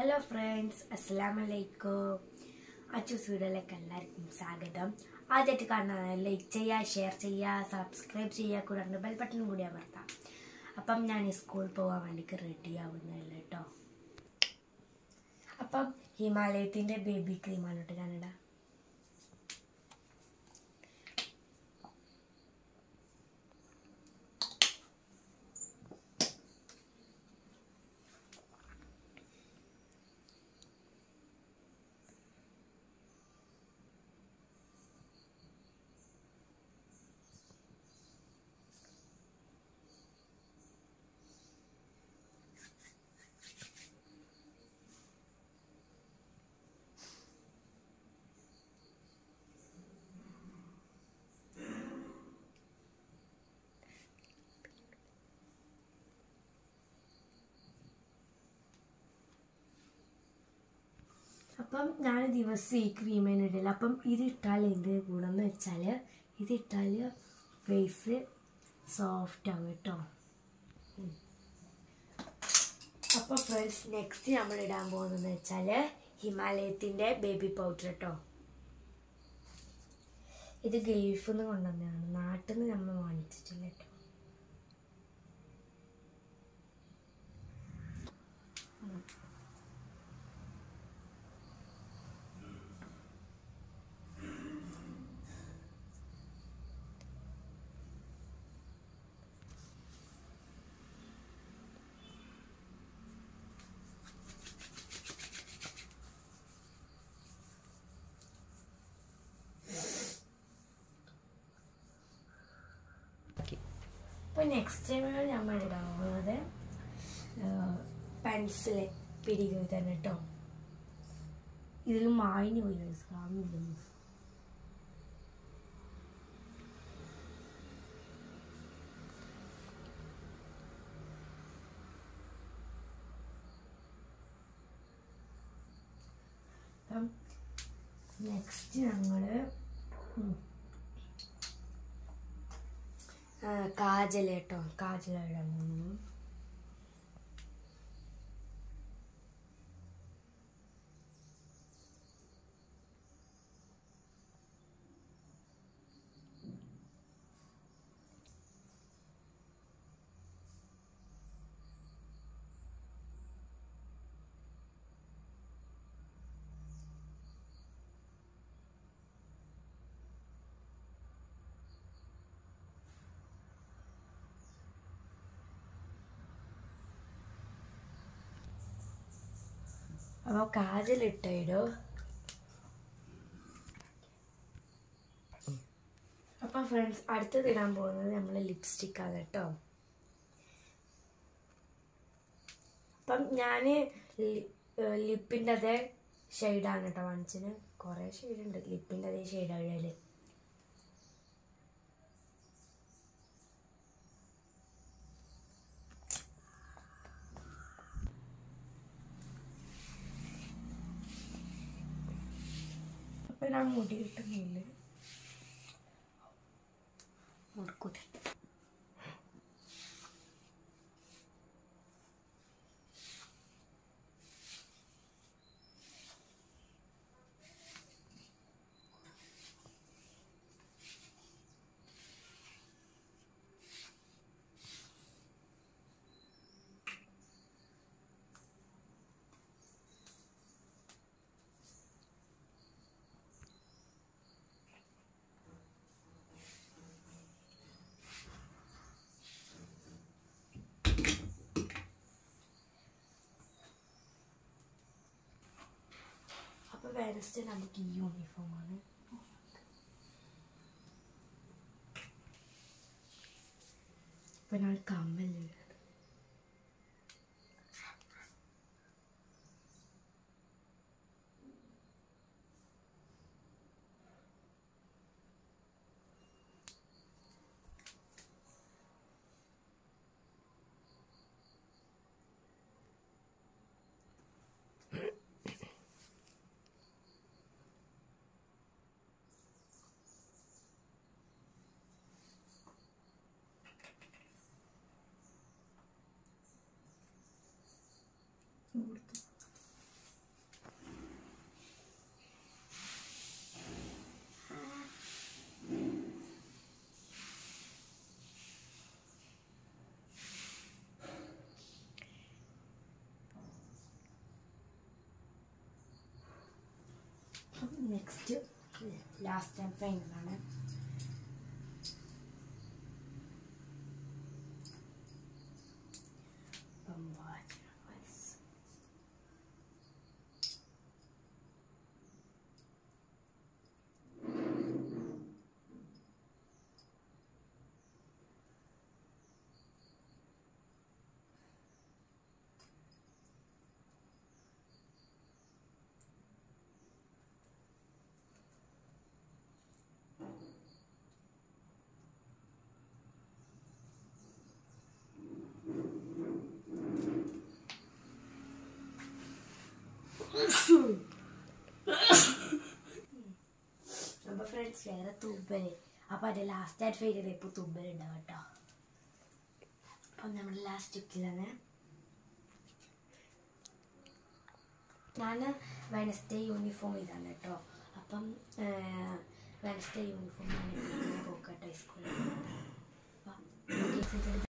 Hello friends അസ്സാം വലൈക്കും അച്ചൂസ് വീഡിയോയിലേക്ക് എല്ലാവർക്കും സ്വാഗതം ആദ്യമായിട്ട് കാണുന്നത് ലൈക്ക് ചെയ്യുക ഷെയർ ചെയ്യുക സബ്സ്ക്രൈബ് ചെയ്യുക കൂടാണ്ട് ബെൽ ബട്ടൺ കൂടി അമർത്താം അപ്പം ഞാൻ ഈ സ്കൂളിൽ പോകാൻ വേണ്ടിക്ക് റെഡി ആവുന്നില്ല കേട്ടോ അപ്പം ഹിമാലയത്തിൻ്റെ ബേബി ക്രീമാണ് കേട്ടോ ഞാനിടാം അപ്പം ഞാൻ ദിവസം ഈ ക്രീമിന് ഇടില്ല അപ്പം ഇത് ഇട്ടാൽ എന്ത് ഗുണം എന്ന് വെച്ചാൽ ഇത് ഇട്ടാൽ ഫേസ് സോഫ്റ്റ് ആവും കേട്ടോ ഉം. അപ്പോൾ ഫ്രണ്ട്സ് നെക്സ്റ്റ് നമ്മൾ ഇടാൻ പോകുന്നതെന്ന് വെച്ചാൽ ഹിമാലയത്തിൻ്റെ ബേബി പൗഡർ കേട്ടോ ഇത് ഗൾഫിൽ നിന്ന് കൊണ്ടുവന്നതാണ് നാട്ടിൽ നിന്ന് നമ്മൾ വാങ്ങിച്ചിട്ടില്ല കേട്ടോ അപ്പോൾ നെക്സ്റ്റ് നമ്മൾ ഇടാൻ പോകുന്നത് പെൻസിൽ പിടിക്കുക തന്നെ കേട്ടോ ഇതിൽ മായിന് പോയി കാണുന്നില്ല അപ്പം നെക്സ്റ്റ് ഞങ്ങൾ കാജൽ കേട്ടോ കാജൽ ഇടാൻ പോകുന്നു അപ്പോൾ കാജലിട്ടോ അപ്പം ഫ്രണ്ട്സ് അടുത്തത് ഇടാൻ പോകുന്നത് നമ്മൾ ലിപ്സ്റ്റിക് ആണ് കേട്ടോ അപ്പം ഞാൻ ലിപ്പിൻ്റെ അതേ ഷെയ്ഡാണ് കേട്ടോ വാങ്ങിച്ചത് കുറേ ഷെയ്ഡുണ്ട് ലിപ്പിൻ്റെ അതേ ഷെയ്ഡാണ് ഇടല് അപ്പം ഞാൻ മുടി കിട്ടുന്നില്ല മുടക്കൂല അപ്പോൾ വെനസ്ഡേ നമുക്ക് ഈ യൂണിഫോമാണ് അപ്പം ഞാൻ കമ്മല് നെക്സ്റ്റ് ലാസ്റ്റ് ആൻഡ് ഫൈനലാണ് അപ്പം watch guys. അപ്പൊ ഫ്രണ്ട്സ് വേറെ തുമ്പല് അപ്പൊ അതിന്റെ ലാസ്റ്റ് ആയിട്ട് ഫെയിൽ ചെയ്ത് ഇപ്പൊ തുമ്പൽ ഉണ്ടാവും കേട്ടോ അപ്പൊ നമ്മുടെ ലാസ്റ്റ് ലുക്കിലാണ് ഞാൻ വെനസ്ഡേ യൂണിഫോം ഇതാണ് കേട്ടോ അപ്പം വെനസ്ഡേ യൂണിഫോം ഞാൻ പോക്കട്ടെ സ്കൂളിൽ അപ്പം